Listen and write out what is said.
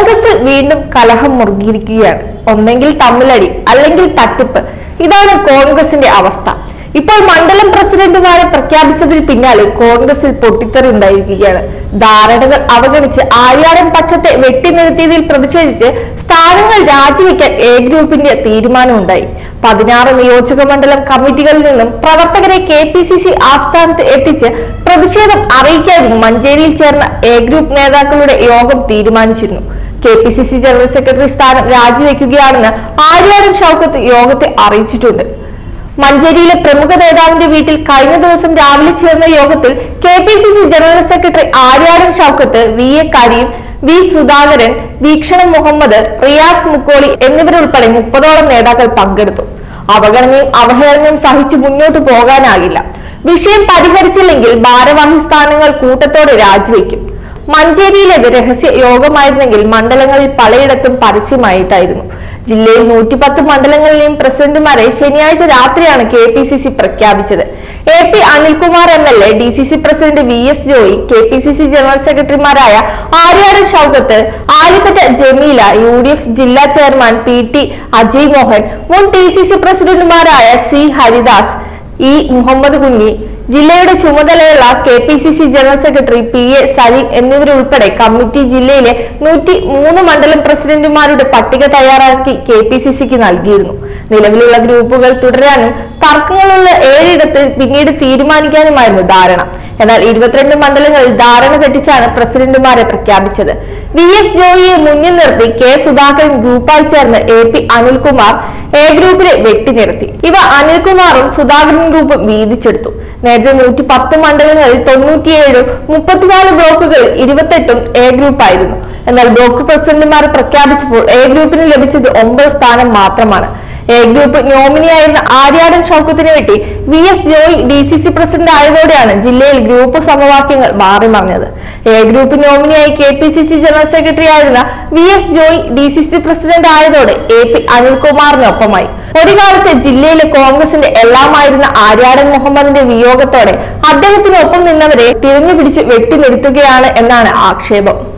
കോൺഗ്രസിൽ വീണ്ടും കലഹം മുറുകിയിരിക്കുകയാണ് ഒന്നെങ്കിൽ തമ്മിലടി അല്ലെങ്കിൽ തട്ടിപ്പ് ഇതാണ് കോൺഗ്രസിന്റെ അവസ്ഥ ഇപ്പോൾ മണ്ഡലം പ്രസിഡന്റുമാരെ പ്രഖ്യാപിച്ചതിന് പിന്നാലെ കോൺഗ്രസിൽ പൊട്ടിത്തെറി ഉണ്ടായിരിക്കുകയാണ് ധാരണകൾ അവഗണിച്ച് ആര്യാടൻ പക്ഷത്തെ വെട്ടിനിർത്തിയതിൽ പ്രതിഷേധിച്ച് സ്ഥാനങ്ങൾ രാജിവെക്കാൻ എ ഗ്രൂപ്പിന്റെ തീരുമാനമുണ്ടായി പതിനാറ് നിയോജക മണ്ഡലം കമ്മിറ്റികളിൽ നിന്നും പ്രവർത്തകരെ കെ പി സി സി ആസ്ഥാനത്ത് എത്തിച്ച് പ്രതിഷേധം അറിയിക്കാനും മഞ്ചേരിയിൽ ചേർന്ന എ ഗ്രൂപ്പ് നേതാക്കളുടെ യോഗം തീരുമാനിച്ചിരുന്നു K P C C general secretary സ്ഥാനം രാജിവെക്കുകയാണെന്ന് ആര്യാടൻ ഷൗക്കത്ത് യോഗത്തെ അറിയിച്ചിട്ടുണ്ട് മഞ്ചേരിയിലെ പ്രമുഖ നേതാവിന്റെ വീട്ടിൽ കഴിഞ്ഞ ദിവസം രാവിലെ ചേർന്ന യോഗത്തിൽ K P C C general secretary Aryadan Shoukath V A Kareem V Sudhakaran Veekshanam Muhammad Riyas Mukkoli എന്നിവരുൾപ്പെടെ മുപ്പതോളം നേതാക്കൾ പങ്കെടുത്തു അവഗണനയും അവഹേളനവും സഹിച്ച് മുന്നോട്ട് പോകാനാകില്ല വിഷയം പരിഹരിച്ചില്ലെങ്കിൽ ഭാരവാഹി സ്ഥാനങ്ങൾ കൂട്ടത്തോടെ രാജിവെക്കും മഞ്ചേരിയിലേത് രഹസ്യ യോഗമായിരുന്നെങ്കിൽ മണ്ഡലങ്ങളിൽ പലയിടത്തും പരസ്യമായിട്ടായിരുന്നു ജില്ലയിൽ നൂറ്റിപ്പത്ത് മണ്ഡലങ്ങളിലെയും പ്രസിഡന്റുമാരെ ശനിയാഴ്ച രാത്രിയാണ് കെ പി സി സി പ്രഖ്യാപിച്ചത് A P Anilkumar M L A D C C president V S Joy K P C C general സെക്രട്ടറിമാരായ Aryadan Shoukath Alippatta Jameela U D F ജില്ലാ chairman P T Ajay Mohan മുൻ ടി സി സി പ്രസിഡന്റുമാരായ സി ഹരിദാസ് ഇ മുഹമ്മദ് കുഞ്ഞി ജില്ലയുടെ ചുമതലയുള്ള K P C C general secretary P A Saleem എന്നിവരുൾപ്പെടെ committee ജില്ലയിലെ നൂറ്റി മൂന്ന് മണ്ഡലം പ്രസിഡന്റുമാരുടെ പട്ടിക തയ്യാറാക്കി കെ പി സി സിക്ക് നൽകിയിരുന്നു നിലവിലുള്ള ഗ്രൂപ്പുകൾ തുടരാനും തർക്കങ്ങളുള്ള ഏഴിടത്ത് പിന്നീട് തീരുമാനിക്കാനുമായിരുന്നു ധാരണ എന്നാൽ ഇരുപത്തിരണ്ട് മണ്ഡലങ്ങളിൽ ധാരണ തെറ്റിച്ചാണ് പ്രസിഡന്റുമാരെ പ്രഖ്യാപിച്ചത് വി എസ് ജോയിയെ മുന്നിൽ നിർത്തി കെ സുധാകരൻ ഗ്രൂപ്പായി ചേർന്ന് എ പി അനിൽകുമാർ എ ഗ്രൂപ്പിനെ വെട്ടിനിർത്തി ഇവ അനിൽകുമാറും സുധാകരൻ ഗ്രൂപ്പും വീതിച്ചെടുത്തു നേരത്തെ നൂറ്റി പത്ത് മണ്ഡലങ്ങളിൽ തൊണ്ണൂറ്റിയേഴും മുപ്പത്തിനാല് ബ്ലോക്കുകളിൽ ഇരുപത്തെട്ടും എ ഗ്രൂപ്പായിരുന്നു എന്നാൽ ബ്ലോക്ക് പ്രസിഡന്റുമാരെ പ്രഖ്യാപിച്ചപ്പോൾ എ ഗ്രൂപ്പിന് ലഭിച്ചത് ഒമ്പത് സ്ഥാനം മാത്രമാണ് എ ഗ്രൂപ്പ് നോമിനിയായിരുന്ന ആര്യാടൻ ഷൗക്കത്തിനെ വെട്ടി V S Joy D C C president ആയതോടെയാണ് ജില്ലയിൽ ഗ്രൂപ്പ് സമവാക്യങ്ങൾ മാറി മറിഞ്ഞത് എ ഗ്രൂപ്പ് നോമിനിയായി K P C C general secretary ആയിരുന്ന V S Joy D C C president ആയതോടെ എ പി അനിൽകുമാറിനൊപ്പമായി ഒരു കാലത്ത് ജില്ലയിലെ കോൺഗ്രസിന്റെ എല്ലാമായിരുന്ന ആര്യാടൻ മുഹമ്മദിന്റെ വിയോഗത്തോടെ അദ്ദേഹത്തിനൊപ്പം നിന്നവരെ തിരഞ്ഞുപിടിച്ച് വെട്ടിനിർത്തുകയാണ് എന്നാണ് ആക്ഷേപം